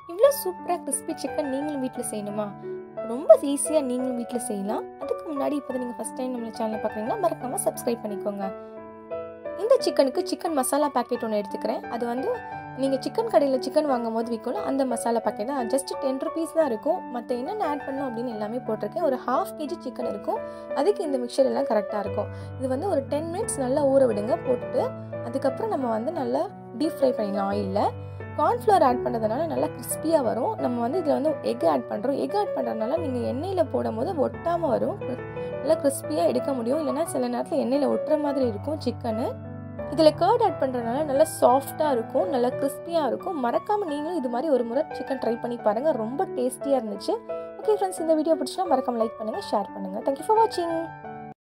இவ்வளோ சூப்பராக crispy chicken நீங்களும் வீட்டில் செய்யணுமா ரொம்ப ஈஸியாக நீங்களும் வீட்டில் செய்யலாம் அதுக்கு முன்னாடி இப்போ நீங்கள் ஃபஸ்ட் டைம் நம்ம சேனலை பார்க்குறீங்கன்னா மறக்காமல் சப்ஸ்கிரைப் பண்ணிக்கோங்க இந்த சிக்கனுக்கு சிக்கன் மசாலா பேக்கெட் ஒன்று எடுத்துக்கிறேன் அது வந்து நீங்கள் சிக்கன் கடையில் சிக்கன் வாங்கும் போது விற்கும்ல அந்த மசாலா பேக்கெட் தான் ஜஸ்ட் டென் ருபீஸ் தான் இருக்கும் மற்ற என்னென்ன ஆட் பண்ணணும் அப்படின்னு எல்லாமே போட்டிருக்கேன் ஒரு ஹாஃப் கேஜி சிக்கன் இருக்கும் அதுக்கு இந்த மிக்சர் எல்லாம் கரெக்டாக இருக்கும் இது வந்து ஒரு டென் மினிட்ஸ் நல்லா ஊற விடுங்க போட்டுட்டு அதுக்கப்புறம் நம்ம வந்து நல்லா டீப் ஃப்ரை பண்ணிடலாம் ஆயிலில் கார்ன்ஃப்ளவர் ஆட் பண்ணுறதுனால நல்லா கிறிஸ்பியாக வரும் நம்ம வந்து இதில் வந்து எக் ஆட் பண்ணுறோம் எக் ஆட் பண்ணுறதுனால நீங்கள் எண்ணெயில் போடும் போது ஒட்டாமல் வரும் நல்லா கிறிஸ்பியாக எடுக்க முடியும் இல்லைனா சில நேரத்தில் எண்ணெயில் ஒட்டுற மாதிரி இருக்கும் சிக்கனு இதில் கேர்ட் ஆட் பண்ணுறதுனால நல்லா சாஃப்டாக இருக்கும் நல்லா கிறிஸ்பியாக இருக்கும் மறக்காமல் நீங்களும் இது மாதிரி ஒரு முறை சிக்கன் ட்ரை பண்ணி பாருங்கள் ரொம்ப டேஸ்டியாக இருந்துச்சு ஓகே ஃப்ரெண்ட்ஸ் இந்த வீடியோ பிடிச்சினா மறக்காமல் லைக் பண்ணுங்கள் ஷேர் பண்ணுங்கள் தேங்க்யூ ஃபார் வாட்சிங்